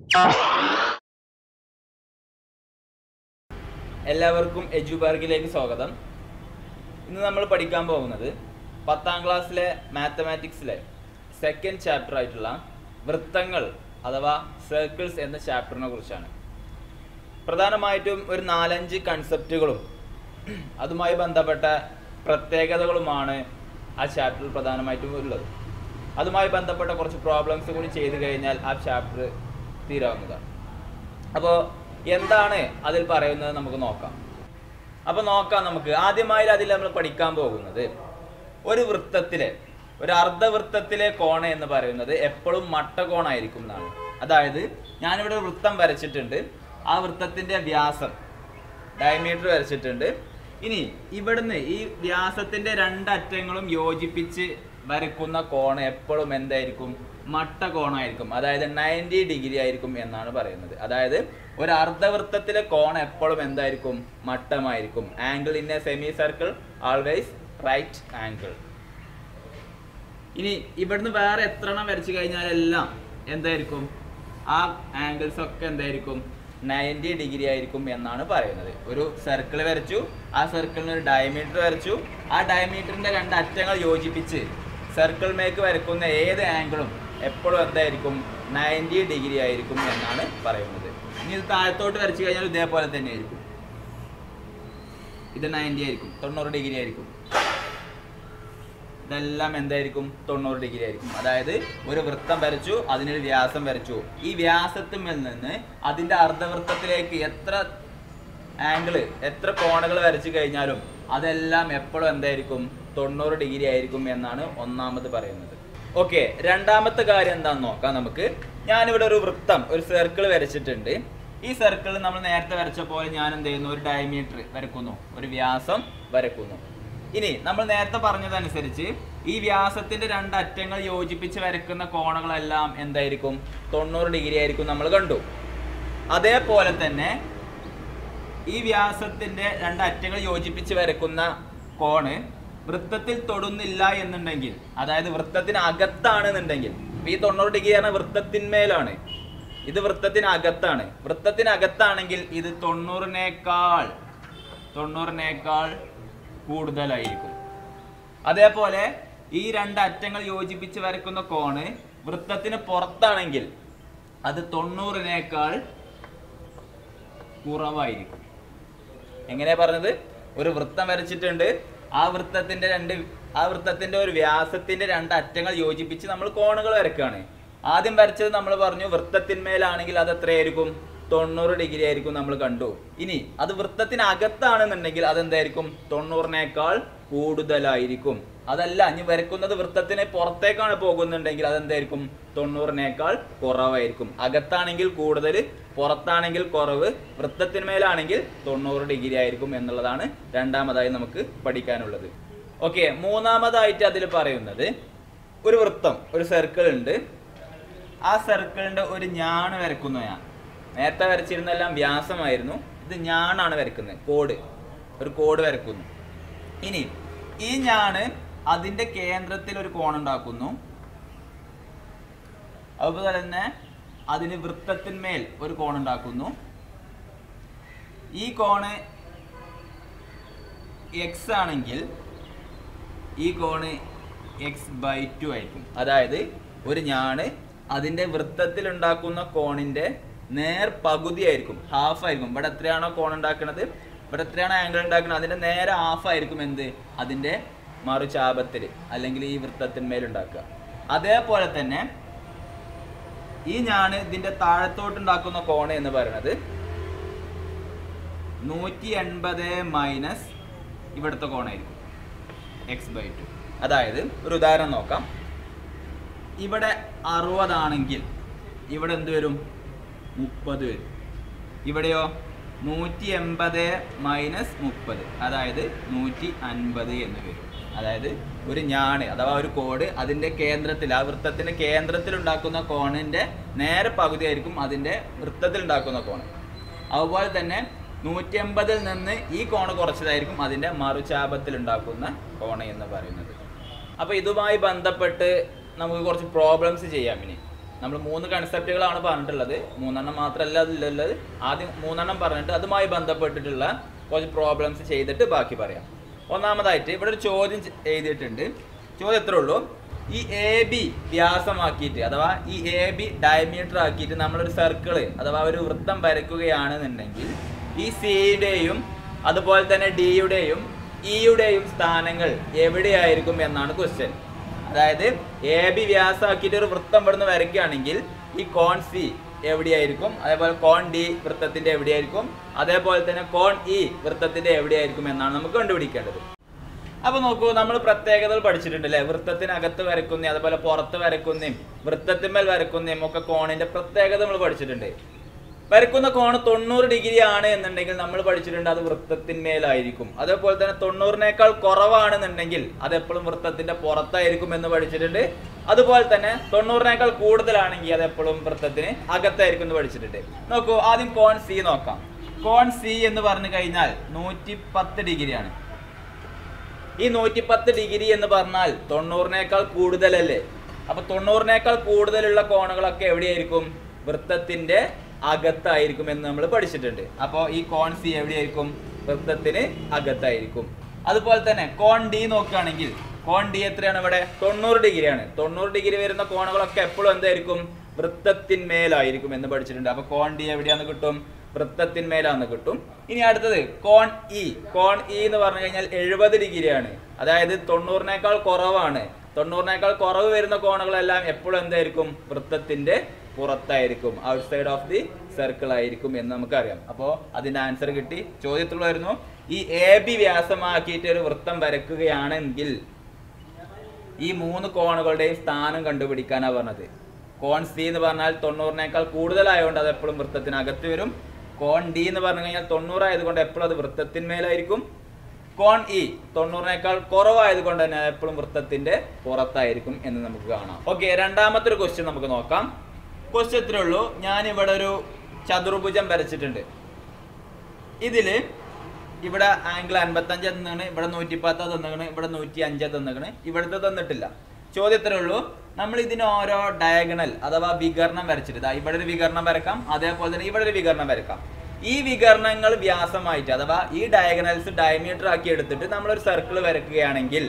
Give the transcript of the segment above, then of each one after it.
എല്ലാവർക്കും എജുബാർഗിലേക്ക് സ്വാഗതം ഇന്ന് നമ്മൾ പഠിക്കാൻ പോകുന്നത് പത്താം ക്ലാസ്സിലെ മാത്തമാറ്റിക്സിലെ സെക്കൻഡ് ചാപ്റ്റർ ആയിട്ടുള്ള വൃത്തങ്ങൾ അഥവാ സർക്കിൾസ് എന്ന ചാപ്റ്ററിനെ കുറിച്ചാണ് പ്രധാനമായിട്ടും ഒരു നാലഞ്ച് കൺസെപ്റ്റുകളും അതുമായി ബന്ധപ്പെട്ട പ്രത്യേകതകളുമാണ് ആ ചാപ്റ്ററിൽ പ്രധാനമായിട്ടും ഉള്ളത് അതുമായി ബന്ധപ്പെട്ട കുറച്ച് പ്രോബ്ലംസ് കൂടി ചെയ്തു കഴിഞ്ഞാൽ ആ ചാപ്റ്റർ തീരാവുന്നതാണ് അപ്പോൾ എന്താണ് അതിൽ പറയുന്നത് നമുക്ക് നോക്കാം അപ്പോൾ നോക്കാം നമുക്ക് ആദ്യമായി അതിൽ നമ്മൾ പഠിക്കാൻ പോകുന്നത് ഒരു വൃത്തത്തിലെ ഒരു അർദ്ധവൃത്തത്തിലെ കോണ എന്ന് പറയുന്നത് എപ്പോഴും മട്ടകോണായിരിക്കും എന്നാണ് അതായത് ഞാനിവിടെ ഒരു വൃത്തം വരച്ചിട്ടുണ്ട് ആ വൃത്തത്തിന്റെ വ്യാസം ഡയമീറ്റർ വരച്ചിട്ടുണ്ട് ഇനി ഇവിടുന്ന് ഈ വ്യാസത്തിന്റെ രണ്ടറ്റങ്ങളും യോജിപ്പിച്ച് വരക്കുന്ന കോൺ എപ്പോഴും എന്തായിരിക്കും മട്ട കോണായിരിക്കും അതായത് നയൻറ്റി ഡിഗ്രി ആയിരിക്കും എന്നാണ് പറയുന്നത് അതായത് ഒരു അർദ്ധവൃത്തത്തിലെ കോൺ എപ്പോഴും എന്തായിരിക്കും മട്ടമായിരിക്കും angle in a semicircle always right angle ഇനി ഇവിടുന്ന് വേറെ എത്ര എണ്ണം വരച്ചു കഴിഞ്ഞാലെല്ലാം എന്തായിരിക്കും ആ ആംഗിൾസ് ഒക്കെ എന്തായിരിക്കും നയൻറ്റി ഡിഗ്രി ആയിരിക്കും എന്നാണ് പറയുന്നത് ഒരു സർക്കിൾ വരച്ചു ആ സർക്കിളിന് ഒരു ഡയമീറ്റർ വരച്ചു ആ ഡയമീറ്ററിന്റെ രണ്ട് അറ്റങ്ങൾ യോജിപ്പിച്ച് സർക്കിൾ മേക്ക് വരക്കുന്ന ഏത് ആംഗിളും എപ്പോഴും എന്തായിരിക്കും നയൻറ്റി ഡിഗ്രി ആയിരിക്കും എന്നാണ് പറയുന്നത് ഇനി ഇത് താഴത്തോട്ട് വരച്ചു കഴിഞ്ഞാൽ ഇതേപോലെ തന്നെ ആയിരിക്കും ഇത് നയൻറ്റി ആയിരിക്കും തൊണ്ണൂറ് ഡിഗ്രി ആയിരിക്കും ഇതെല്ലാം എന്തായിരിക്കും തൊണ്ണൂറ് ഡിഗ്രി ആയിരിക്കും അതായത് ഒരു വൃത്തം വരച്ചു അതിനൊരു വ്യാസം വരച്ചു ഈ വ്യാസത്തിന്മേൽ നിന്ന് അതിന്റെ അർദ്ധവൃത്തത്തിലേക്ക് എത്ര ആംഗിള് എത്ര കോണുകൾ വരച്ചു കഴിഞ്ഞാലും അതെല്ലാം എപ്പോഴും എന്തായിരിക്കും തൊണ്ണൂറ് ഡിഗ്രി ആയിരിക്കും എന്നാണ് ഒന്നാമത് പറയുന്നത് ഓക്കെ രണ്ടാമത്തെ കാര്യം എന്താണെന്ന് നോക്കാം നമുക്ക് ഞാനിവിടെ ഒരു വൃത്തം ഒരു സർക്കിൾ വരച്ചിട്ടുണ്ട് ഈ സർക്കിൾ നമ്മൾ നേരത്തെ വരച്ച പോലെ ഞാൻ എന്ത് ചെയ്യുന്നു ഒരു ഡയമീറ്റർ വരക്കുന്നു ഒരു വ്യാസം വരക്കുന്നു ഇനി നമ്മൾ നേരത്തെ പറഞ്ഞതനുസരിച്ച് ഈ വ്യാസത്തിന്റെ രണ്ട് അറ്റങ്ങൾ യോജിപ്പിച്ച് വരക്കുന്ന കോണുകളെല്ലാം എന്തായിരിക്കും തൊണ്ണൂറ് ഡിഗ്രി ആയിരിക്കും നമ്മൾ കണ്ടു അതേപോലെ തന്നെ ഈ വ്യാസത്തിന്റെ രണ്ട് അറ്റങ്ങൾ യോജിപ്പിച്ച് വരക്കുന്ന കോണ് വൃത്തത്തിൽ തൊടുന്നില്ല എന്നുണ്ടെങ്കിൽ അതായത് വൃത്തത്തിന് അകത്താണെന്നുണ്ടെങ്കിൽ ഈ തൊണ്ണൂറ് ഡിഗ്രി ആണ് വൃത്തത്തിന്മേലാണ് ഇത് വൃത്തത്തിന് അകത്താണ് വൃത്തത്തിന് അകത്താണെങ്കിൽ ഇത് തൊണ്ണൂറിനേക്കാൾ തൊണ്ണൂറിനേക്കാൾ കൂടുതലായിരിക്കും അതേപോലെ ഈ രണ്ട് അറ്റങ്ങൾ യോജിപ്പിച്ച് വരക്കുന്ന കോണ് വൃത്തത്തിന് പുറത്താണെങ്കിൽ അത് തൊണ്ണൂറിനേക്കാൾ കുറവായിരിക്കും എങ്ങനെയാ പറഞ്ഞത് ഒരു വൃത്തം വരച്ചിട്ടുണ്ട് ആ വൃത്തത്തിന്റെ രണ്ട് ആ വൃത്തത്തിന്റെ ഒരു വ്യാസത്തിന്റെ രണ്ട് അറ്റങ്ങൾ യോജിപ്പിച്ച് നമ്മൾ കോണുകൾ വരക്കുകയാണ് ആദ്യം വരച്ചത് നമ്മൾ പറഞ്ഞു വൃത്തത്തിന്മേലാണെങ്കിൽ അത് എത്രയായിരിക്കും തൊണ്ണൂറ് ഡിഗ്രി ആയിരിക്കും നമ്മൾ കണ്ടു ഇനി അത് വൃത്തത്തിന് അകത്താണെന്നുണ്ടെങ്കിൽ അതെന്തായിരിക്കും തൊണ്ണൂറിനേക്കാൾ കൂടുതലായിരിക്കും അതല്ല ഇനി വരക്കുന്നത് വൃത്തത്തിന് പുറത്തേക്കാണ് പോകുന്നുണ്ടെങ്കിൽ അതെന്തായിരിക്കും തൊണ്ണൂറിനേക്കാൾ കുറവായിരിക്കും അകത്താണെങ്കിൽ കൂടുതൽ പുറത്താണെങ്കിൽ കുറവ് വൃത്തത്തിന്മേലാണെങ്കിൽ തൊണ്ണൂറ് ഡിഗ്രി ആയിരിക്കും എന്നുള്ളതാണ് രണ്ടാമതായി നമുക്ക് പഠിക്കാനുള്ളത് ഓക്കെ മൂന്നാമതായിട്ട് അതിൽ പറയുന്നത് ഒരു വൃത്തം ഒരു സർക്കിൾ ഉണ്ട് ആ സർക്കിളിന്റെ ഒരു ഞാണ് വരക്കുന്നു ഞാൻ നേരത്തെ വരച്ചിരുന്നെല്ലാം വ്യാസമായിരുന്നു ഇത് ഞാണാണ് വരക്കുന്നത് കോഡ് ഒരു കോഡ് വരക്കുന്നു ഇനി ഈ ഞാണ് അതിന്റെ കേന്ദ്രത്തിൽ ഒരു കോണുണ്ടാക്കുന്നു അതുപോലെ തന്നെ അതിന് വൃത്തത്തിന്മേൽ ഒരു കോണുണ്ടാക്കുന്നു ഈ കോണ് എക്സ് ആണെങ്കിൽ ഈ കോണ് എക്സ് ബൈ ടു ആയിരിക്കും അതായത് ഒരു ഞാണ് അതിന്റെ വൃത്തത്തിൽ ഉണ്ടാക്കുന്ന കോണിന്റെ നേർ പകുതി ആയിരിക്കും ഹാഫ് ആയിരിക്കും ഇവിടെ എത്രയാണോ കോൺ ഉണ്ടാക്കുന്നത് ഇവിടെ എത്രയാണോ ആംഗിൾ ഉണ്ടാക്കുന്നത് അതിന്റെ നേരെ ഹാഫ് ആയിരിക്കും എന്ത് അതിന്റെ മറുചാപത്തിൽ അല്ലെങ്കിൽ ഈ വൃത്തത്തിന്മേൽ ഉണ്ടാക്കുക അതേപോലെ തന്നെ ഈ ഞാൻ ഇതിന്റെ താഴത്തോട്ട് ഉണ്ടാക്കുന്ന കോണ് എന്ന് പറയുന്നത് നൂറ്റി എൺപത് മൈനസ് ഇവിടുത്തെ കോണായിരിക്കും എക്സ് ബൈ ടു അതായത് ഒരു ഉദാഹരണം നോക്കാം ഇവിടെ അറുപതാണെങ്കിൽ ഇവിടെ എന്ത് വരും മുപ്പത് വരും ഇവിടെയോ നൂറ്റി എൺപത് മൈനസ് മുപ്പത് അതായത് നൂറ്റി അൻപത് എന്ന് വരും അതായത് ഒരു ഞാണ് അഥവാ ഒരു കോഡ് അതിന്റെ കേന്ദ്രത്തിൽ ആ വൃത്തത്തിന്റെ കേന്ദ്രത്തിൽ ഉണ്ടാക്കുന്ന കോണിന്റെ നേരെ പകുതി ആയിരിക്കും അതിന്റെ വൃത്തത്തിൽ ഉണ്ടാക്കുന്ന കോണ് അതുപോലെ തന്നെ നൂറ്റി എൺപതിൽ നിന്ന് ഈ കോണ് കുറച്ചതായിരിക്കും അതിന്റെ മറുചാപത്തിൽ ഉണ്ടാക്കുന്ന കോണ് എന്ന് പറയുന്നത് അപ്പൊ ഇതുമായി ബന്ധപ്പെട്ട് നമുക്ക് കുറച്ച് പ്രോബ്ലംസ് ചെയ്യാം ഇനി നമ്മൾ മൂന്ന് കൺസെപ്റ്റുകളാണ് പറഞ്ഞിട്ടുള്ളത് മൂന്നെണ്ണം മാത്രമല്ല അതിലുള്ളത് ആദ്യം മൂന്നെണ്ണം പറഞ്ഞിട്ട് അതുമായി ബന്ധപ്പെട്ടിട്ടുള്ള കുറച്ച് പ്രോബ്ലംസ് ചെയ്തിട്ട് ബാക്കി പറയാം ഒന്നാമതായിട്ട് ഇവിടെ ഒരു ചോദ്യം ചെ- എഴുതിയിട്ടുണ്ട് ചോദ്യം എത്രേ ഉള്ളൂ ഈ എ ബി വ്യാസമാക്കിയിട്ട് അഥവാ ഈ എ ബി ഡയമീറ്റർ ആക്കിയിട്ട് നമ്മളൊരു സർക്കിള് അഥവാ ഒരു വൃത്തം വരയ്ക്കുകയാണെന്നുണ്ടെങ്കിൽ ഈ സിയുടെയും അതുപോലെ തന്നെ ഡിയുടെയും ഇയുടെയും സ്ഥാനങ്ങൾ എവിടെയായിരിക്കും എന്നാണ് ക്വസ്റ്റ്യൻ അതായത് എ ബി വ്യാസമാക്കിയിട്ട് ഒരു വൃത്തം ഇവിടുന്ന് വരയ്ക്കുകയാണെങ്കിൽ ഈ കോൺ സി എവിടെയായിരിക്കും അതേപോലെ കോൺ ഡി വൃത്തത്തിന്റെ എവിടെയായിരിക്കും അതേപോലെ തന്നെ കോൺ ഇ വൃത്തത്തിന്റെ എവിടെയായിരിക്കും എന്നാണ് നമുക്ക് കണ്ടുപിടിക്കേണ്ടത് അപ്പൊ നോക്കൂ നമ്മൾ പ്രത്യേകതകൾ പഠിച്ചിട്ടുണ്ട് അല്ലെ വൃത്തത്തിനകത്ത് വരക്കുന്നതും അതുപോലെ പുറത്ത് വരക്കുന്നതും വൃത്തത്തിന്മേൽ വരക്കുന്നതും ഒക്കെ കോണിന്റെ പ്രത്യേകത നമ്മൾ പഠിച്ചിട്ടുണ്ട് വരക്കുന്ന കോണ് തൊണ്ണൂറ് ഡിഗ്രി ആണ് എന്നുണ്ടെങ്കിൽ നമ്മൾ പഠിച്ചിട്ടുണ്ട് അത് വൃത്തത്തിന്മേലായിരിക്കും അതേപോലെ തന്നെ തൊണ്ണൂറിനേക്കാൾ കുറവാണെന്നുണ്ടെങ്കിൽ അത് എപ്പോഴും വൃത്തത്തിന്റെ പുറത്തായിരിക്കും എന്ന് പഠിച്ചിട്ടുണ്ട് അതുപോലെ തന്നെ തൊണ്ണൂറിനേക്കാൾ കൂടുതലാണെങ്കിൽ അത് എപ്പോഴും വൃത്തത്തിന് അകത്തായിരിക്കും എന്ന് പഠിച്ചിട്ടുണ്ട് നോക്കൂ ആദ്യം കോൺ സി നോക്കാം കോൺ സി എന്ന് പറഞ്ഞു കഴിഞ്ഞാൽ നൂറ്റി പത്ത് ഡിഗ്രിയാണ് ഈ നൂറ്റി പത്ത് ഡിഗ്രി എന്ന് പറഞ്ഞാൽ തൊണ്ണൂറിനേക്കാൾ കൂടുതലല്ലേ അപ്പൊ തൊണ്ണൂറിനേക്കാൾ കൂടുതലുള്ള കോണുകളൊക്കെ എവിടെയായിരിക്കും വൃത്തത്തിന്റെ അകത്തായിരിക്കും എന്ന് നമ്മൾ പഠിച്ചിട്ടുണ്ട് അപ്പോൾ ഈ കോൺ സി എവിടെയായിരിക്കും വൃത്തത്തിന് അകത്തായിരിക്കും അതുപോലെ തന്നെ കോൺ ഡി നോക്കുകയാണെങ്കിൽ കോൺ ഡി എത്രയാണ് ഇവിടെ തൊണ്ണൂറ് ഡിഗ്രിയാണ് തൊണ്ണൂറ് ഡിഗ്രി വരുന്ന കോണുകളൊക്കെ എപ്പോഴും എന്തായിരിക്കും വൃത്തത്തിന്മേലായിരിക്കും എന്ന് പഠിച്ചിട്ടുണ്ട് അപ്പൊ കോൺ ഡി എവിടെയാന്ന് കിട്ടും വൃത്തത്തിന്മേലാന്ന് കിട്ടും ഇനി അടുത്തത് കോൺ ഇ കോൺ ഇ എന്ന് പറഞ്ഞു കഴിഞ്ഞാൽ എഴുപത് ഡിഗ്രിയാണ് അതായത് തൊണ്ണൂറിനേക്കാൾ കുറവാണ് തൊണ്ണൂറിനേക്കാൾ കുറവ് വരുന്ന കോണുകളെല്ലാം എപ്പോഴും എന്തായിരിക്കും വൃത്തത്തിന്റെ പുറത്തായിരിക്കും outside of the circle ആയിരിക്കും എന്ന് നമുക്കറിയാം അപ്പോൾ അതിന്റെ ആൻസർ കിട്ടി ചോദ്യത്തിലുള്ളായിരുന്നു ഈ എ ബി വ്യാസമാക്കിയിട്ട് ഒരു വൃത്തം വരക്കുകയാണെങ്കിൽ ഈ മൂന്ന് കോണുകളുടെയും സ്ഥാനം കണ്ടുപിടിക്കാനാണ് പറഞ്ഞത് കോൺ സി എന്ന് പറഞ്ഞാൽ തൊണ്ണൂറിനേക്കാൾ കൂടുതലായതുകൊണ്ട് അത് എപ്പോഴും വൃത്തത്തിനകത്ത് വരും കോൺ ഡി എന്ന് പറഞ്ഞു കഴിഞ്ഞാൽ തൊണ്ണൂറായതുകൊണ്ട് എപ്പോഴും അത് വൃത്തത്തിന്മേലായിരിക്കും കോൺ ഇ തൊണ്ണൂറിനേക്കാൾ കുറവായതുകൊണ്ട് തന്നെ അത് എപ്പോഴും വൃത്തത്തിന്റെ പുറത്തായിരിക്കും എന്ന് നമുക്ക് കാണാം ഓക്കെ രണ്ടാമത്തെ ഒരു ക്വസ്റ്റ്യൻ നമുക്ക് നോക്കാം ക്വസ്റ്റ്യൻ ഇത്രേ ഉള്ളൂ ഞാൻ ഇവിടെ ഒരു ചതുർഭുജം വരച്ചിട്ടുണ്ട് ഇതില് ഇവിടെ ആംഗിൾ അൻപത്തഞ്ച് തന്നാണ് ഇവിടെ നൂറ്റി പത്ത് തന്നേക്കണ് ഇവിടെ നൂറ്റി അഞ്ച് തന്നേക്കണ് ഇവിടുത്തെ തന്നിട്ടില്ല ചോദ്യം ഇത്രേ ഉള്ളൂ നമ്മൾ ഇതിന് ഓരോ ഡയഗണൽ അഥവാ വികരണം വരച്ചിട്ട് ദാ ഇവിടെ ഒരു വികരണം വരക്കാം അതേപോലെ തന്നെ ഇവിടെ ഒരു വികരണം വരക്കാം ഈ വികരണങ്ങൾ വ്യാസമായിട്ട് അഥവാ ഈ ഡയഗണൽസ് ഡയമീറ്റർ ആക്കി എടുത്തിട്ട് നമ്മളൊരു സർക്കിൾ വരക്കുകയാണെങ്കിൽ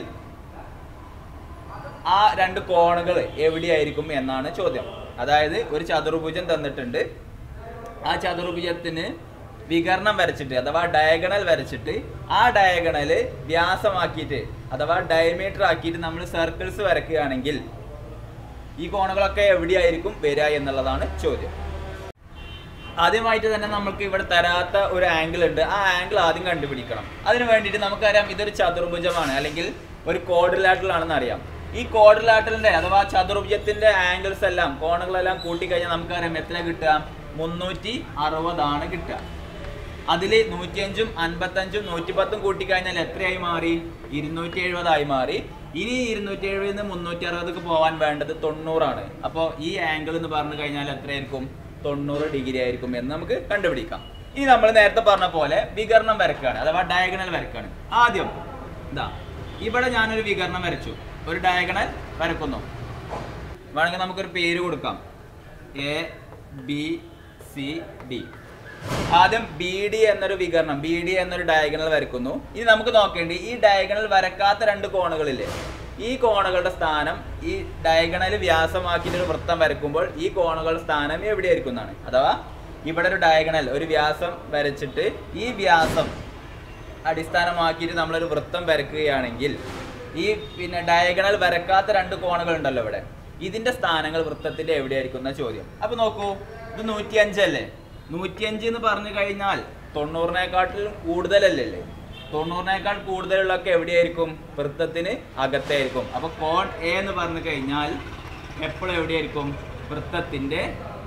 ആ രണ്ട് കോണുകൾ എവിടെയായിരിക്കും എന്നാണ് ചോദ്യം അതായത് ഒരു ചതുർഭുജം തന്നിട്ടുണ്ട് ആ ചതുർഭുജത്തിന് വികരണം വരച്ചിട്ട് അഥവാ ഡയഗണൽ വരച്ചിട്ട് ആ ഡയഗണല് വ്യാസമാക്കിയിട്ട് അഥവാ ഡയമീറ്റർ ആക്കിയിട്ട് നമ്മൾ സർക്കിൾസ് വരയ്ക്കുകയാണെങ്കിൽ ഈ കോണുകളൊക്കെ എവിടെയായിരിക്കും വരിക എന്നുള്ളതാണ് ചോദ്യം ആദ്യമായിട്ട് തന്നെ നമുക്ക് ഇവിടെ തരാത്ത ഒരു ആംഗിൾ ഉണ്ട് ആ ആംഗിൾ ആദ്യം കണ്ടുപിടിക്കണം അതിന് വേണ്ടിയിട്ട് നമുക്കറിയാം ഇതൊരു ചതുർഭുജമാണ് അല്ലെങ്കിൽ ഒരു കോഡിലാറ്ററൽ ആണെന്ന് അറിയാം ഈ കോഡിലാറ്ററിന്റെ അഥവാ ചതുർഭുജത്തിന്റെ ആംഗിൾസ് എല്ലാം കോണുകളെല്ലാം കൂട്ടിക്കഴിഞ്ഞാൽ നമുക്കറിയാം എത്ര കിട്ടുക മുന്നൂറ്റി അറുപതാണ് കിട്ടുക അതിൽ നൂറ്റിയഞ്ചും അൻപത്തഞ്ചും നൂറ്റിപ്പത്തും കൂട്ടിക്കഴിഞ്ഞാൽ എത്രയായി മാറി ഇരുന്നൂറ്റി എഴുപതായി മാറി ഇനി ഇരുന്നൂറ്റി എഴുപതിൽ നിന്ന് മുന്നൂറ്റി അറുപതൊക്കെ പോകാൻ വേണ്ടത് തൊണ്ണൂറാണ് അപ്പോൾ ഈ ആംഗിൾ എന്ന് പറഞ്ഞു കഴിഞ്ഞാൽ എത്രയായിരിക്കും തൊണ്ണൂറ് ഡിഗ്രി ആയിരിക്കും എന്ന് നമുക്ക് കണ്ടുപിടിക്കാം ഇനി നമ്മൾ നേരത്തെ പറഞ്ഞ പോലെ വികരണം വരക്കുകയാണ് അഥവാ ഡയഗണൽ വരക്കുകയാണ് ആദ്യം ഇതാ ഇവിടെ ഞാനൊരു വികരണം വരച്ചു ഒരു ഡയഗണൽ വരക്കുന്നു വേണമെങ്കിൽ നമുക്കൊരു പേര് കൊടുക്കാം എ ബി സി ഡി ആദ്യം ബി ഡി എന്നൊരു വികരണം ബി ഡി എന്നൊരു ഡയഗണൽ വരക്കുന്നു ഇനി നമുക്ക് നോക്കേണ്ടി ഈ ഡയഗണൽ വരക്കാത്ത രണ്ട് കോണുകളില്ലേ ഈ കോണുകളുടെ സ്ഥാനം ഈ ഡയഗണൽ വ്യാസമാക്കിയിട്ട് ഒരു വൃത്തം വരക്കുമ്പോൾ ഈ കോണുകളുടെ സ്ഥാനം എവിടെയായിരിക്കും എന്നാണ് അഥവാ ഇവിടെ ഒരു ഡയഗണൽ ഒരു വ്യാസം വരച്ചിട്ട് ഈ വ്യാസം അടിസ്ഥാനമാക്കിയിട്ട് നമ്മളൊരു വൃത്തം വരക്കുകയാണെങ്കിൽ ഈ പിന്നെ ഡയഗണൽ വരക്കാത്ത രണ്ട് കോണുകൾ ഉണ്ടല്ലോ ഇവിടെ ഇതിന്റെ സ്ഥാനങ്ങൾ വൃത്തത്തിന്റെ എവിടെയായിരിക്കും എന്ന ചോദ്യം അപ്പൊ നോക്കൂ ഇത് നൂറ്റി അഞ്ചല്ലേ നൂറ്റിയഞ്ച് എന്ന് പറഞ്ഞു കഴിഞ്ഞാൽ തൊണ്ണൂറിനെക്കാട്ടിലും കൂടുതലല്ലേ തൊണ്ണൂറിനേക്കാൾ കൂടുതലുള്ളതൊക്കെ എവിടെയായിരിക്കും വൃത്തത്തിന് അകത്തായിരിക്കും അപ്പൊ കോൺ എ എന്ന് പറഞ്ഞു കഴിഞ്ഞാൽ എപ്പോഴും എവിടെയായിരിക്കും വൃത്തത്തിന്റെ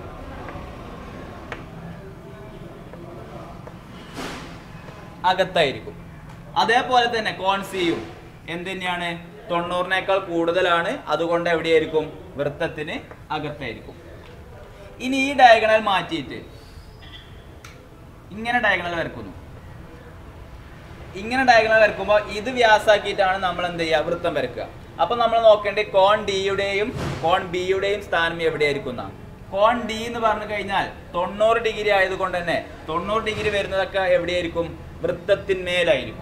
അകത്തായിരിക്കും അതേപോലെ തന്നെ കോൺ സിയും എന്ത് തന്നെയാണ് തൊണ്ണൂറിനേക്കാൾ കൂടുതലാണ് അതുകൊണ്ട് എവിടെയായിരിക്കും വൃത്തത്തിന് അകത്തായിരിക്കും ഇനി ഈ ഡയഗണൽ മാറ്റിയിട്ട് ഇങ്ങനെ ഡയഗണൽ വരക്കുന്നു ഇങ്ങനെ ഡയഗണൽ വരക്കുമ്പോൾ ഇത് വ്യാസാക്കിയിട്ടാണ് നമ്മൾ എന്ത് ചെയ്യുക വൃത്തം വരക്കുക അപ്പൊ നമ്മൾ നോക്കേണ്ടത് കോൺ ഡിയുടെയും കോൺ ബിയുടെയും സ്ഥാനം എവിടെയായിരിക്കും എന്നാ കോൺ ഡി എന്ന് പറഞ്ഞു കഴിഞ്ഞാൽ തൊണ്ണൂറ് ഡിഗ്രി ആയതുകൊണ്ട് തന്നെ തൊണ്ണൂറ് ഡിഗ്രി വരുന്നതൊക്കെ എവിടെയായിരിക്കും വൃത്തത്തിന്മേലായിരിക്കും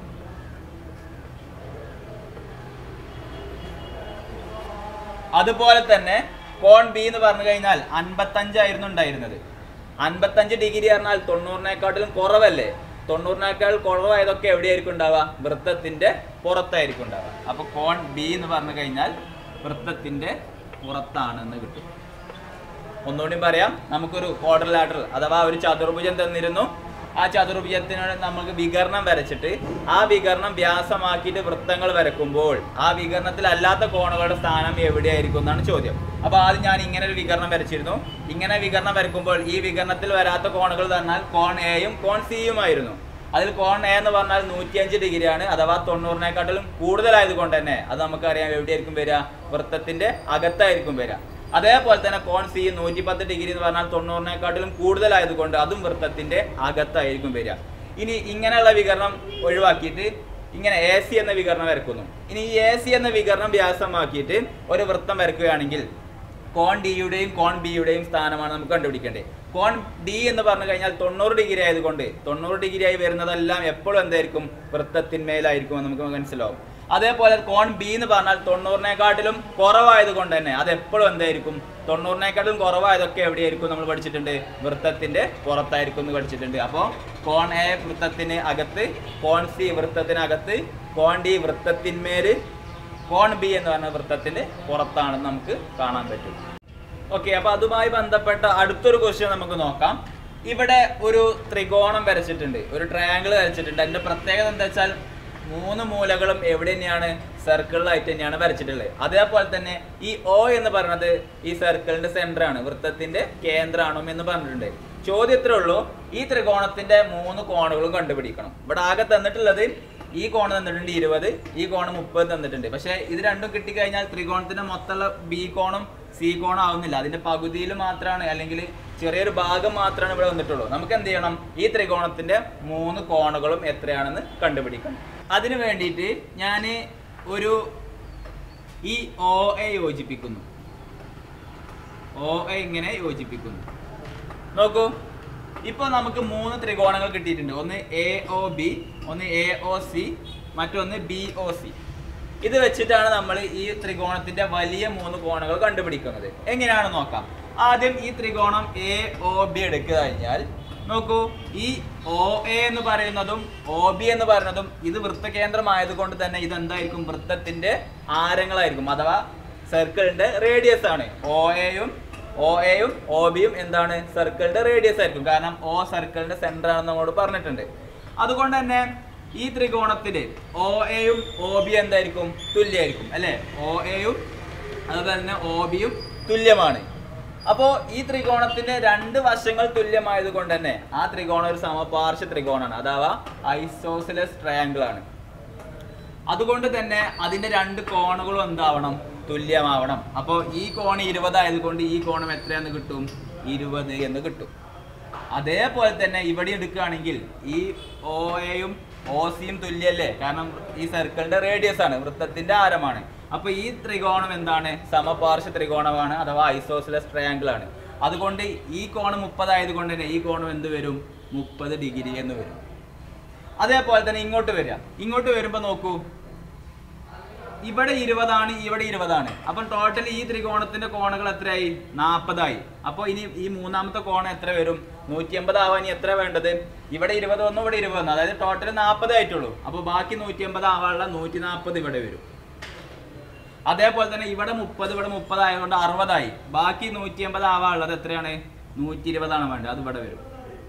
അതുപോലെ തന്നെ കോൺ ബി എന്ന് പറഞ്ഞു കഴിഞ്ഞാൽ അൻപത്തഞ്ചായിരുന്നു ഉണ്ടായിരുന്നത് അൻപത്തഞ്ച് ഡിഗ്രി പറഞ്ഞാൽ തൊണ്ണൂറിനേക്കാട്ടിലും കുറവല്ലേ തൊണ്ണൂറിനേക്കാൾ കുറവായതൊക്കെ എവിടെയായിരിക്കും ഉണ്ടാവുക വൃത്തത്തിന്റെ പുറത്തായിരിക്കും ഉണ്ടാവുക അപ്പൊ കോൺ ബി എന്ന് പറഞ്ഞു കഴിഞ്ഞാൽ വൃത്തത്തിന്റെ പുറത്താണെന്ന് കിട്ടും ഒന്നുകൂടി പറയാം നമുക്കൊരു ക്വാഡ്രിലാറ്റർ അഥവാ ഒരു ചതുർഭുജം തന്നിരുന്നു ആ ചതുർഭുജത്തിനോട് നമുക്ക് വികരണം വരച്ചിട്ട് ആ വികരണം വ്യാസമാക്കിയിട്ട് വൃത്തങ്ങൾ വരക്കുമ്പോൾ ആ വികരണത്തിൽ അല്ലാത്ത കോണുകളുടെ സ്ഥാനം എവിടെയായിരിക്കും എന്നാണ് ചോദ്യം അപ്പൊ ആദ്യം ഞാൻ ഇങ്ങനെ ഒരു വികരണം വരച്ചിരുന്നു ഇങ്ങനെ വികരണം വരക്കുമ്പോൾ ഈ വികരണത്തിൽ വരാത്ത കോണുകൾ പറഞ്ഞാൽ കോൺ എയും കോൺ സിയുമായിരുന്നു അതിൽ കോൺ എ എന്ന് പറഞ്ഞാൽ നൂറ്റിയഞ്ച് ഡിഗ്രിയാണ് അഥവാ തൊണ്ണൂറിനെക്കാട്ടിലും കൂടുതലായത് കൊണ്ട് തന്നെ അത് നമുക്കറിയാം എവിടെയായിരിക്കും വരിക വൃത്തത്തിന്റെ അകത്തായിരിക്കും വരിക അതേപോലെ തന്നെ കോൺ സി നൂറ്റി പത്ത് ഡിഗ്രി എന്ന് പറഞ്ഞാൽ തൊണ്ണൂറിനെക്കാട്ടിലും കൂടുതലായതുകൊണ്ട് അതും വൃത്തത്തിന്റെ അകത്തായിരിക്കും വരിക ഇനി ഇങ്ങനെയുള്ള വികരണം ഒഴിവാക്കിയിട്ട് ഇങ്ങനെ എ സി എന്ന വികരണം വരക്കുന്നു ഇനി ഈ എ സി എന്ന വികരണം വ്യാസമാക്കിയിട്ട് ഒരു വൃത്തം വരക്കുകയാണെങ്കിൽ കോൺ ഡിയുടെയും കോൺ ബിയുടെയും സ്ഥാനമാണ് നമുക്ക് കണ്ടുപിടിക്കേണ്ടത് കോൺ ഡി എന്ന് പറഞ്ഞു കഴിഞ്ഞാൽ തൊണ്ണൂറ് ഡിഗ്രി ആയതുകൊണ്ട് തൊണ്ണൂറ് ഡിഗ്രി ആയി വരുന്നതെല്ലാം എപ്പോഴും എന്തായിരിക്കും വൃത്തത്തിന്മേലായിരിക്കും എന്ന് നമുക്ക് മനസ്സിലാവും അതേപോലെ കോൺ ബി എന്ന് പറഞ്ഞാൽ തൊണ്ണൂറിനെക്കാട്ടിലും കുറവായത് കൊണ്ട് തന്നെ അത് എപ്പോഴും എന്തായിരിക്കും തൊണ്ണൂറിനെക്കാട്ടിലും കുറവായതൊക്കെ എവിടെയായിരിക്കും നമ്മൾ പഠിച്ചിട്ടുണ്ട് വൃത്തത്തിന്റെ പുറത്തായിരിക്കും എന്ന് പഠിച്ചിട്ടുണ്ട് അപ്പോൾ കോൺ എ വൃത്തത്തിന് അകത്ത് കോൺ സി വൃത്തത്തിനകത്ത് കോൺ ഡി വൃത്തത്തിന്മേല് കോൺ ബി എന്ന് പറഞ്ഞ വൃത്തത്തിന്റെ പുറത്താണെന്ന് നമുക്ക് കാണാൻ പറ്റും ഓക്കെ അപ്പൊ അതുമായി ബന്ധപ്പെട്ട അടുത്തൊരു ക്വസ്റ്റ്യൻ നമുക്ക് നോക്കാം ഇവിടെ ഒരു ത്രികോണം വരച്ചിട്ടുണ്ട് ഒരു ട്രയാങ്കിൾ വരച്ചിട്ടുണ്ട് അതിന്റെ പ്രത്യേകത എന്താ വെച്ചാൽ മൂന്ന് മൂലകളും എവിടെ തന്നെയാണ് സർക്കിളിലായിട്ട് തന്നെയാണ് വരച്ചിട്ടുള്ളത് അതേപോലെ തന്നെ ഈ ഒ എന്ന് പറയുന്നത് ഈ സർക്കിളിന്റെ സെന്റർ ആണ് വൃത്തത്തിന്റെ കേന്ദ്രമാണോ എന്ന് പറഞ്ഞിട്ടുണ്ട് ചോദ്യം ഇത്രേ ഉള്ളൂ ഈ ത്രികോണത്തിന്റെ മൂന്ന് കോണുകളും കണ്ടുപിടിക്കണം ഇവിടെ ആകെ തന്നിട്ടുള്ളത് ഈ കോണ് തന്നിട്ടുണ്ട് ഇരുപത് ഈ കോണ് മുപ്പത് തന്നിട്ടുണ്ട് പക്ഷെ ഇത് രണ്ടും കിട്ടിക്കഴിഞ്ഞാൽ ത്രികോണത്തിന്റെ മൊത്തമുള്ള ബി കോണും സി കോണും ആവുന്നില്ല അതിന്റെ പകുതിയിൽ മാത്രമാണ് അല്ലെങ്കിൽ ചെറിയൊരു ഭാഗം മാത്രമാണ് ഇവിടെ വന്നിട്ടുള്ളൂ നമുക്ക് എന്ത് ചെയ്യണം ഈ ത്രികോണത്തിന്റെ മൂന്ന് കോണുകളും എത്രയാണെന്ന് കണ്ടുപിടിക്കണം അതിനു വേണ്ടിയിട്ട് ഞാൻ ഒരു ഈ ഒ എ യോജിപ്പിക്കുന്നു ഒ എ ഇങ്ങനെ യോജിപ്പിക്കുന്നു നോക്കൂ ഇപ്പൊ നമുക്ക് മൂന്ന് ത്രികോണങ്ങൾ കിട്ടിയിട്ടുണ്ട് ഒന്ന് എ ഒ ബി ഒന്ന് എ ഒ സി മറ്റൊന്ന് ബി ഒ സി ഇത് വെച്ചിട്ടാണ് നമ്മൾ ഈ ത്രികോണത്തിന്റെ വലിയ മൂന്ന് കോണുകൾ കണ്ടുപിടിക്കുന്നത് എങ്ങനെയാണ് നോക്കാം ആദ്യം ഈ ത്രികോണം എ ഒ ബി എടുക്കുക കഴിഞ്ഞാൽ നോക്കൂ ഈ ഒ എ എന്ന് പറയുന്നതും ഒ ബി എന്ന് പറയുന്നതും ഇത് വൃത്തകേന്ദ്രമായത് കൊണ്ട് തന്നെ ഇത് എന്തായിരിക്കും വൃത്തത്തിന്റെ ആരങ്ങളായിരിക്കും അഥവാ സർക്കിളിന്റെ റേഡിയസ് ആണ് ഒ എയും ഒ എയും ഒ ബിയും എന്താണ് സർക്കിളിന്റെ റേഡിയസ് ആയിരിക്കും കാരണം ഒ സർക്കിളിന്റെ സെന്റർ ആണെന്ന് നമ്മളോട് പറഞ്ഞിട്ടുണ്ട് അതുകൊണ്ട് തന്നെ ഈ ത്രികോണത്തില് ഒ എയും ഒ ബി എന്തായിരിക്കും തുല്യമായിരിക്കും അല്ലെ ഒ എയും അതുപോലെ തന്നെ ഒ ബിയും തുല്യമാണ് അപ്പോ ഈ ത്രികോണത്തിന്റെ രണ്ട് വശങ്ങൾ തുല്യമായത് കൊണ്ട് തന്നെ ആ ത്രികോണം ഒരു സമപാർശ്വ ത്രികോണമാണ് അഥവാ ഐസോസിലസ് ട്രയാങ്കിൾ ആണ് അതുകൊണ്ട് തന്നെ അതിന്റെ രണ്ട് കോണുകളും എന്താവണം തുല്യമാവണം അപ്പോൾ ഈ കോൺ ഇരുപത് ആയതുകൊണ്ട് ഈ കോണം എത്രയെന്ന് കിട്ടും ഇരുപത് എന്ന് കിട്ടും അതേപോലെ തന്നെ ഇവിടെ എടുക്കുകയാണെങ്കിൽ ഈ ഒ എയും ഒ സിയും തുല്യല്ലേ കാരണം ഈ സർക്കിളിന്റെ റേഡിയസ് ആണ് വൃത്തത്തിന്റെ ആരമാണ് അപ്പൊ ഈ ത്രികോണം എന്താണ് സമപാർശ്വ ത്രികോണമാണ് അഥവാ ഐസോസിലസ് ട്രയാങ്കിൾ ആണ് അതുകൊണ്ട് ഈ കോണം മുപ്പതായത് കൊണ്ട് തന്നെ ഈ കോണം എന്ത് വരും മുപ്പത് ഡിഗ്രി എന്ന് വരും അതേപോലെ തന്നെ ഇങ്ങോട്ട് വരിക ഇങ്ങോട്ട് വരുമ്പോ നോക്കൂ ഇവിടെ ഇരുപതാണ് ഇവിടെ ഇരുപതാണ് അപ്പം ടോട്ടൽ ഈ ത്രികോണത്തിന്റെ കോണുകൾ എത്രയായി നാൽപ്പതായി അപ്പോൾ ഇനി ഈ മൂന്നാമത്തെ കോണം എത്ര വരും നൂറ്റി എൺപത് ആവാൻ ഇനി എത്ര വേണ്ടത് ഇവിടെ ഇരുപത് വന്നു ഇവിടെ ഇരുപത് വന്നു അതായത് ടോട്ടൽ നാൽപ്പത് ആയിട്ടുള്ളൂ അപ്പോൾ ബാക്കി നൂറ്റി എൺപത് ആവാനുള്ള നൂറ്റി നാൽപ്പത് ഇവിടെ വരും അതേപോലെ തന്നെ ഇവിടെ മുപ്പത് ഇവിടെ മുപ്പത് ആയതുകൊണ്ട് അറുപതായി ബാക്കി നൂറ്റി എൺപത് ആവാനുള്ളത് എത്രയാണ് നൂറ്റി ഇരുപതാണ് വേണ്ടത് അത് ഇവിടെ വരും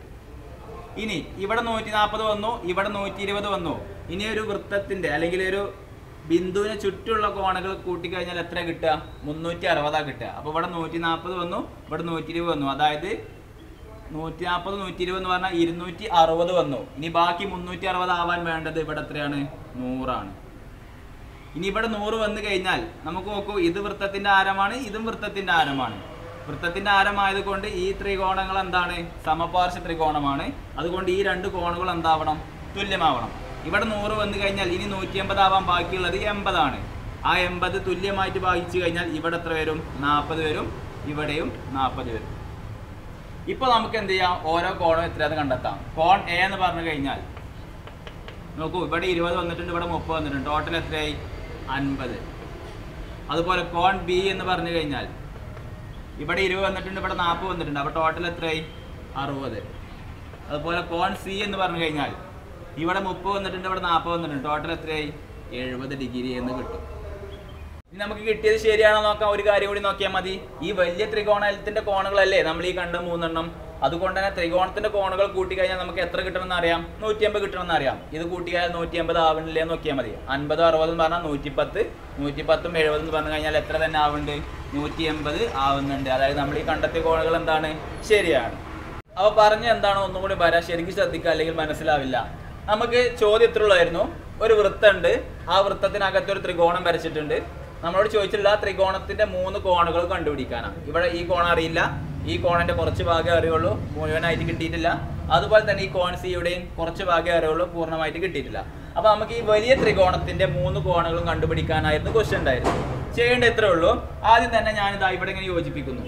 ഇനി ഇവിടെ നൂറ്റി നാൽപ്പത് വന്നു ഇവിടെ നൂറ്റി ഇരുപത് വന്നു ഇനി ഒരു വൃത്തത്തിന്റെ അല്ലെങ്കിൽ ഒരു ബിന്ദുവിന് ചുറ്റുള്ള കോണുകൾ കൂട്ടിക്കഴിഞ്ഞാൽ എത്ര കിട്ടുക മുന്നൂറ്റി അറുപതാ കിട്ടുക അപ്പൊ ഇവിടെ നൂറ്റി നാൽപ്പത് വന്നു ഇവിടെ നൂറ്റി ഇരുപത് വന്നു അതായത് നൂറ്റി നാൽപ്പത് നൂറ്റി ഇരുപത് എന്ന് പറഞ്ഞാൽ ഇരുന്നൂറ്റി അറുപത് വന്നു ഇനി ബാക്കി മുന്നൂറ്റി അറുപത് ആവാൻ വേണ്ടത് ഇവിടെ എത്രയാണ് നൂറാണ് ഇനി ഇവിടെ നൂറ് വന്നു കഴിഞ്ഞാൽ നമുക്ക് നോക്കൂ ഇത് വൃത്തത്തിന്റെ ആരമാണ് ഇതും വൃത്തത്തിന്റെ ആരമാണ് വൃത്തത്തിന്റെ ആരമായത് കൊണ്ട് ഈ ത്രികോണങ്ങൾ എന്താണ് സമപാർശ്വ ത്രികോണമാണ് അതുകൊണ്ട് ഈ രണ്ട് കോണുകൾ എന്താവണം തുല്യമാവണം ഇവിടെ നൂറ് വന്നു കഴിഞ്ഞാൽ ഇനി നൂറ്റി എൺപത് ആവാൻ ബാക്കിയുള്ളത് എൺപതാണ് ആ എൺപത് തുല്യമായിട്ട് ഭാഗിച്ചു കഴിഞ്ഞാൽ ഇവിടെ എത്ര വരും നാൽപ്പത് വരും ഇവിടെയും നാൽപ്പത് വരും ഇപ്പോൾ നമുക്ക് എന്ത് ചെയ്യാം ഓരോ കോണും എത്രയാണെന്ന് കണ്ടെത്താം കോൺ എ എന്ന് പറഞ്ഞു കഴിഞ്ഞാൽ നോക്കൂ ഇവിടെ ഇരുപത് വന്നിട്ടുണ്ട് ഇവിടെ മുപ്പത് വന്നിട്ടുണ്ട് ടോട്ടൽ എത്രയായി അൻപത് അതുപോലെ കോൺ ബി എന്ന് പറഞ്ഞു കഴിഞ്ഞാൽ ഇവിടെ ഇരുപത് വന്നിട്ടുണ്ട് ഇവിടെ നാൽപ്പത് വന്നിട്ടുണ്ട് അപ്പോൾ ടോട്ടൽ എത്രയായി അറുപത് അതുപോലെ കോൺ സി എന്ന് പറഞ്ഞു കഴിഞ്ഞാൽ ഇവിടെ മുപ്പത് വന്നിട്ടുണ്ട് ഇവിടെ നാൽപ്പത് വന്നിട്ടുണ്ട് ടോട്ടൽ എത്രയായി എഴുപത് ഡിഗ്രി എന്ന് കിട്ടും ഇനി നമുക്ക് കിട്ടിയത് ശരിയാണോ നോക്കാം ഒരു കാര്യം കൂടി നോക്കിയാൽ മതി ഈ വലിയ ത്രികോണത്തിന്റെ കോണുകളല്ലേ നമ്മൾ ഈ കണ്ട മൂന്നെണ്ണം അതുകൊണ്ട് തന്നെ ത്രികോണത്തിന്റെ കോണുകൾ കൂട്ടി കഴിഞ്ഞാൽ നമുക്ക് എത്ര കിട്ടണമെന്ന് അറിയാം നൂറ്റി അമ്പത് കിട്ടണമെന്ന് അറിയാം ഇത് കൂട്ടിയാൽ നൂറ്റി അമ്പത് ആവണില്ലേ എന്ന് നോക്കിയാൽ മതി അൻപത് അറുപത് എന്ന് പറഞ്ഞാൽ നൂറ്റിപ്പത്ത് നൂറ്റിപ്പത്തും എഴുപത് എന്ന് പറഞ്ഞു കഴിഞ്ഞാൽ എത്ര തന്നെ ആവുന്നുണ്ട് നൂറ്റി എൺപത് ആവുന്നുണ്ട് അതായത് നമ്മൾ ഈ കണ്ടെത്തിയ കോണുകൾ എന്താണ് ശരിയാണ് അപ്പൊ പറഞ്ഞ എന്താണ് ഒന്നും കൂടി വരാം ശരിക്കും ശ്രദ്ധിക്കുക അല്ലെങ്കിൽ മനസ്സിലാവില്ല നമുക്ക് ചോദ്യം ഇത്ര ഉള്ളായിരുന്നു ഒരു വൃത്തമുണ്ട് ആ വൃത്തത്തിനകത്ത് ഒരു ത്രികോണം വരച്ചിട്ടുണ്ട് നമ്മളോട് ചോദിച്ചിട്ടുള്ള ആ ത്രികോണത്തിന്റെ മൂന്ന് കോണുകൾ കണ്ടുപിടിക്കാനാണ് ഇവിടെ ഈ കോൺ അറിയില്ല ഈ കോണിന്റെ കുറച്ച് ഭാഗമേ അറിയുള്ളൂ മുഴുവനായിട്ട് കിട്ടിയിട്ടില്ല അതുപോലെ തന്നെ ഈ കോൺ സിയുടെയും കുറച്ച് ഭാഗമേ അറിയുള്ളൂ പൂർണ്ണമായിട്ട് കിട്ടിയിട്ടില്ല അപ്പൊ നമുക്ക് ഈ വലിയ ത്രികോണത്തിന്റെ മൂന്ന് കോണുകളും കണ്ടുപിടിക്കാനായിരുന്നു ക്വസ്റ്റ്യൻ ഉണ്ടായിരുന്നു ചെയ്യേണ്ട ഇത്രേ ഉള്ളൂ ആദ്യം തന്നെ ഞാൻ ഇതാ ഇവിടെ ഇങ്ങനെ യോജിപ്പിക്കുന്നു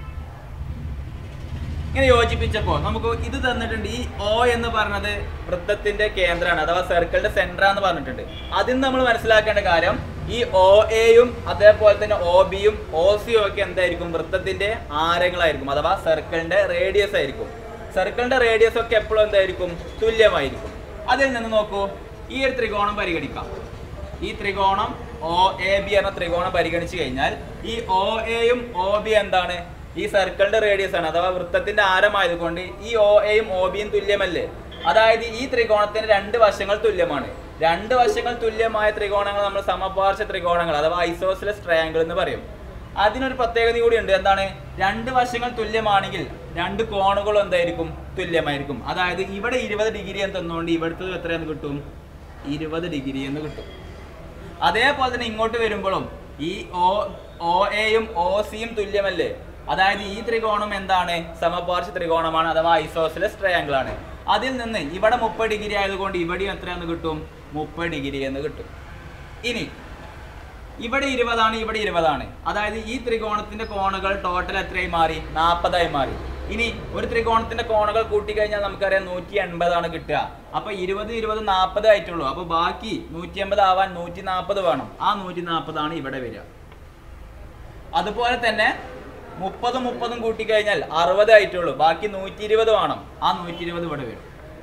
ഇങ്ങനെ യോജിപ്പിച്ചപ്പോൾ നമുക്ക് ഇത് തന്നിട്ടുണ്ട് ഈ ഒ എന്ന് പറഞ്ഞത് വൃത്തത്തിന്റെ കേന്ദ്രമാണ് അഥവാ സർക്കിളിന്റെ സെന്റർ എന്ന് പറഞ്ഞിട്ടുണ്ട് അതിൽ നമ്മൾ മനസ്സിലാക്കേണ്ട കാര്യം ഈ ഒ എയും അതേപോലെ തന്നെ ഒ ബിയും ഒ സിയും ഒക്കെ എന്തായിരിക്കും വൃത്തത്തിന്റെ ആരങ്ങളായിരിക്കും അഥവാ സർക്കിളിന്റെ റേഡിയസ് ആയിരിക്കും സർക്കിളിന്റെ റേഡിയസ് ഒക്കെ എപ്പോഴും എന്തായിരിക്കും തുല്യമായിരിക്കും അതിൽ നിന്ന് നോക്കൂ ഈ ഒരു ത്രികോണം പരിഗണിക്കാം ഈ ത്രികോണം ഒ എ ബി എന്ന ത്രികോണം പരിഗണിച്ചു കഴിഞ്ഞാൽ ഈ ഒ എയും ഒ ബി എന്താണ് ഈ സർക്കിളിന്റെ റേഡിയസ് ആണ് അഥവാ വൃത്തത്തിന്റെ ആരമായതുകൊണ്ട് ഈ ഒ എയും ഒ ബിയും തുല്യമല്ലേ അതായത് ഈ ത്രികോണത്തിന് രണ്ട് വശങ്ങൾ തുല്യമാണ് രണ്ട് വശങ്ങൾ തുല്യമായ ത്രികോണങ്ങൾ നമ്മൾ സമപാർശ്വ ത്രികോണങ്ങൾ അഥവാ ഐസോസിലസ് ട്രയാങ്കിൾ എന്ന് പറയും അതിനൊരു പ്രത്യേകത കൂടി ഉണ്ട് എന്താണ് രണ്ട് വശങ്ങൾ തുല്യമാണെങ്കിൽ രണ്ട് കോണുകളും എന്തായിരിക്കും തുല്യമായിരിക്കും അതായത് ഇവിടെ ഇരുപത് ഡിഗ്രി എന്ന് തന്നുകൊണ്ട് ഇവിടുത്തെ എത്രയെന്ന് കിട്ടും ഇരുപത് ഡിഗ്രി എന്ന് കിട്ടും അതേപോലെ തന്നെ ഇങ്ങോട്ട് വരുമ്പോഴും ഈ ഒ ഒ എയും ഒ സിയും തുല്യമല്ലേ അതായത് ഈ ത്രികോണം എന്താണ് സമപാർശ്വ ത്രികോണമാണ് അഥവാ ഐസോസിലസ് ട്രയാങ്കിൾ ആണ് അതിൽ നിന്ന് ഇവിടെ മുപ്പത് ഡിഗ്രി ആയതുകൊണ്ട് ഇവിടെയും എത്രയെന്ന് കിട്ടും മുപ്പത് ഡിഗ്രി എന്ന് കിട്ടും ഇനി ഇവിടെ ഇരുപതാണ് ഇവിടെ ഇരുപതാണ് അതായത് ഈ ത്രികോണത്തിന്റെ കോണുകൾ ടോട്ടൽ എത്രയായി മാറി നാൽപ്പതായി മാറി ഇനി ഒരു ത്രികോണത്തിന്റെ കോണുകൾ കൂട്ടിക്കഴിഞ്ഞാൽ നമുക്കറിയാം നൂറ്റി എൺപതാണ് കിട്ടുക അപ്പൊ ഇരുപത് ഇരുപത് നാൽപ്പത് ആയിട്ടുള്ളൂ അപ്പൊ ബാക്കി നൂറ്റി എൺപത് ആവാൻ നൂറ്റി നാൽപ്പത് വേണം ആ നൂറ്റി നാൽപ്പതാണ് ഇവിടെ വരിക അതുപോലെ തന്നെ മുപ്പതും മുപ്പതും കൂട്ടിക്കഴിഞ്ഞാൽ അറുപത് ആയിട്ടുള്ളൂ ബാക്കി നൂറ്റി ഇരുപത് വേണം ആ നൂറ്റി ഇരുപത് ഇവിടെ വരും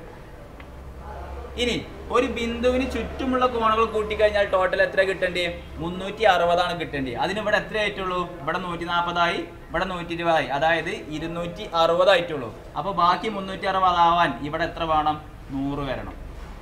ഇനി ഒരു ബിന്ദുവിന് ചുറ്റുമുള്ള കോണുകൾ കൂട്ടിക്കഴിഞ്ഞാൽ ടോട്ടൽ എത്ര കിട്ടേണ്ടി മുന്നൂറ്റി അറുപതാണ് കിട്ടേണ്ടി അതിന് ഇവിടെ എത്ര ആയിട്ടുള്ളൂ ഇവിടെ നൂറ്റി നാൽപ്പതായി ഇവിടെ നൂറ്റി ഇരുപതായി അതായത് ഇരുന്നൂറ്റി അറുപതായിട്ടുള്ളൂ അപ്പൊ ബാക്കി മുന്നൂറ്റി അറുപതാവാൻ ഇവിടെ എത്ര വേണം നൂറ് വരണം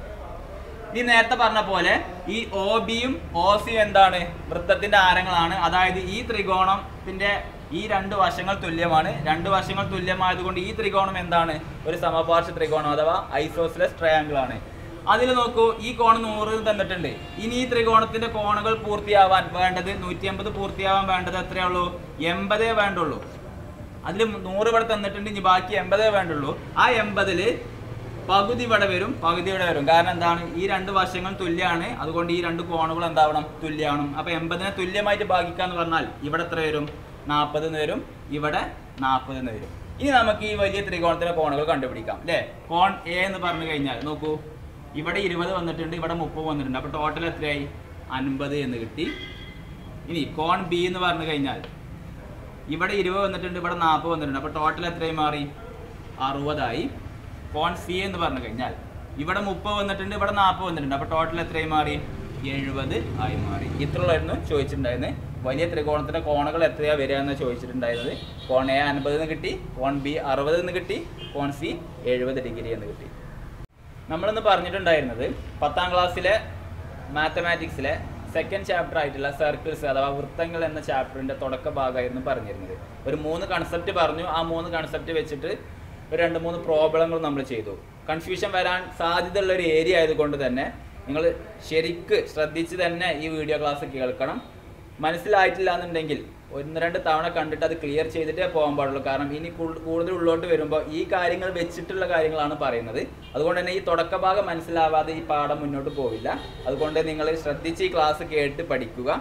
ഈ നേരത്തെ പറഞ്ഞ പോലെ ഈ ഒ ബിയും ഒ സിയും എന്താണ് വൃത്തത്തിന്റെ ആരങ്ങളാണ് അതായത് ഈ ത്രികോണത്തിന്റെ ഈ രണ്ട് വശങ്ങൾ തുല്യമാണ് രണ്ട് വശങ്ങൾ തുല്യമായതുകൊണ്ട് ഈ ത്രികോണം എന്താണ് ഒരു സമപാർശ്വ ത്രികോണം അഥവാ ഐസോസിലസ് ട്രയാങ്കിൾ ആണ് അതിൽ നോക്കൂ ഈ കോൺ നൂറ് തന്നിട്ടുണ്ട് ഇനി ഈ ത്രികോണത്തിന്റെ കോണുകൾ പൂർത്തിയാവാൻ വേണ്ടത് നൂറ്റി അമ്പത് പൂർത്തിയാവാൻ വേണ്ടത് എത്രയേ ഉള്ളൂ എൺപതേ വേണ്ടുള്ളൂ അതിൽ നൂറ് ഇവിടെ തന്നിട്ടുണ്ട് ഇനി ബാക്കി എൺപതേ വേണ്ടുള്ളൂ ആ എൺപതില് പകുതി ഇവിടെ വരും പകുതി ഇവിടെ വരും കാരണം എന്താണ് ഈ രണ്ട് വശങ്ങൾ തുല്യമാണ് അതുകൊണ്ട് ഈ രണ്ട് കോണുകൾ എന്താവണം തുല്യമാണ് അപ്പൊ എൺപതിനെ തുല്യമായിട്ട് ഭാഗിക്കാന്ന് പറഞ്ഞാൽ ഇവിടെ എത്ര വരും നാൽപ്പത് വരും ഇവിടെ നാൽപ്പത് വരും ഇനി നമുക്ക് ഈ വലിയ ത്രികോണത്തിന്റെ കോണുകൾ കണ്ടുപിടിക്കാം അല്ലേ കോൺ എ എന്ന് പറഞ്ഞു കഴിഞ്ഞാൽ നോക്കൂ ഇവിടെ ഇരുപത് വന്നിട്ടുണ്ട് ഇവിടെ മുപ്പത് വന്നിട്ടുണ്ട് അപ്പൊ ടോട്ടൽ എത്രയായി അൻപത് എന്ന് കിട്ടി ഇനി കോൺ ബി എന്ന് പറഞ്ഞു കഴിഞ്ഞാൽ ഇവിടെ ഇരുപത് വന്നിട്ടുണ്ട് ഇവിടെ നാൽപ്പത് വന്നിട്ടുണ്ട് അപ്പോൾ ടോട്ടൽ എത്രയും മാറി അറുപതായി കോൺ സി എന്ന് പറഞ്ഞു കഴിഞ്ഞാൽ ഇവിടെ മുപ്പത് വന്നിട്ടുണ്ട് ഇവിടെ നാൽപ്പത് വന്നിട്ടുണ്ട് അപ്പോൾ ടോട്ടൽ എത്രയും മാറി എഴുപത് ആയി മാറി ഇത്രയുള്ളായിരുന്നു ചോദിച്ചിട്ടുണ്ടായിരുന്നത് വലിയ ത്രികോണത്തിന്റെ കോണുകൾ എത്രയാ വരിക എന്ന് ചോദിച്ചിട്ടുണ്ടായിരുന്നത് കോൺ എ അൻപത് എന്ന് കിട്ടി കോൺ ബി അറുപത് എന്ന് കിട്ടി കോൺ സി എഴുപത് ഡിഗ്രി എന്ന് കിട്ടി നമ്മളിന്ന് പറഞ്ഞിട്ടുണ്ടായിരുന്നത് പത്താം ക്ലാസ്സിലെ മാത്തമാറ്റിക്സിലെ സെക്കൻഡ് ചാപ്റ്റർ ആയിട്ടുള്ള സർക്കിൾസ് അഥവാ വൃത്തങ്ങൾ എന്ന ചാപ്റ്ററിന്റെ തുടക്ക ഭാഗമായിരുന്നു പറഞ്ഞിരുന്നത് ഒരു മൂന്ന് കൺസെപ്റ്റ് പറഞ്ഞു ആ മൂന്ന് കൺസെപ്റ്റ് വെച്ചിട്ട് ഒരു രണ്ട് മൂന്ന് പ്രോബ്ലങ്ങൾ നമ്മൾ ചെയ്തു കൺഫ്യൂഷൻ വരാൻ സാധ്യതയുള്ള ഒരു ഏരിയ ആയതുകൊണ്ട് തന്നെ നിങ്ങൾ ശരിക്ക് ശ്രദ്ധിച്ച് തന്നെ ഈ വീഡിയോ ക്ലാസ് കേൾക്കണം മനസ്സിലായിട്ടില്ല എന്നുണ്ടെങ്കിൽ ഒന്ന് രണ്ട് തവണ കണ്ടിട്ട് അത് ക്ലിയർ ചെയ്തിട്ടേ പോകാൻ പാടുള്ളൂ കാരണം ഇനി കൂടു- കൂടുതൽ ഉള്ളോട്ട് വരുമ്പോൾ ഈ കാര്യങ്ങൾ വെച്ചിട്ടുള്ള കാര്യങ്ങളാണ് പറയുന്നത് അതുകൊണ്ട് തന്നെ ഈ തുടക്ക ഭാഗം മനസ്സിലാവാതെ ഈ പാഠം മുന്നോട്ട് പോവില്ല അതുകൊണ്ട് നിങ്ങൾ ശ്രദ്ധിച്ച് ഈ ക്ലാസ് കേട്ട് പഠിക്കുക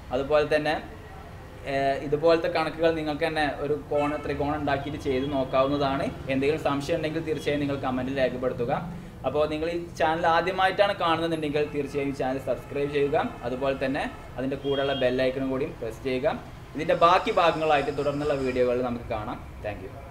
അതുപോലെ തന്നെ ഏഹ് ഇതുപോലത്തെ കണക്കുകൾ നിങ്ങൾക്ക് തന്നെ ഒരു കോൺ ത്രികോണം ഉണ്ടാക്കിയിട്ട് ചെയ്ത് നോക്കാവുന്നതാണ് എന്തെങ്കിലും സംശയം ഉണ്ടെങ്കിൽ തീർച്ചയായും നിങ്ങൾ കമൻറ്റിൽ രേഖപ്പെടുത്തുക അപ്പോൾ നിങ്ങൾ ഈ ചാനൽ ആദ്യമായിട്ടാണ് കാണുന്നതെന്നുണ്ടെങ്കിൽ തീർച്ചയായും ചാനൽ സബ്സ്ക്രൈബ് ചെയ്യുക അതുപോലെ തന്നെ അതിൻ്റെ കൂടെയുള്ള ബെല്ലൈക്കണും കൂടിയും പ്രസ് ചെയ്യുക ഇതിൻ്റെ ബാക്കി ഭാഗങ്ങളായിട്ട് തുടർന്നുള്ള വീഡിയോകൾ നമുക്ക് കാണാം താങ്ക്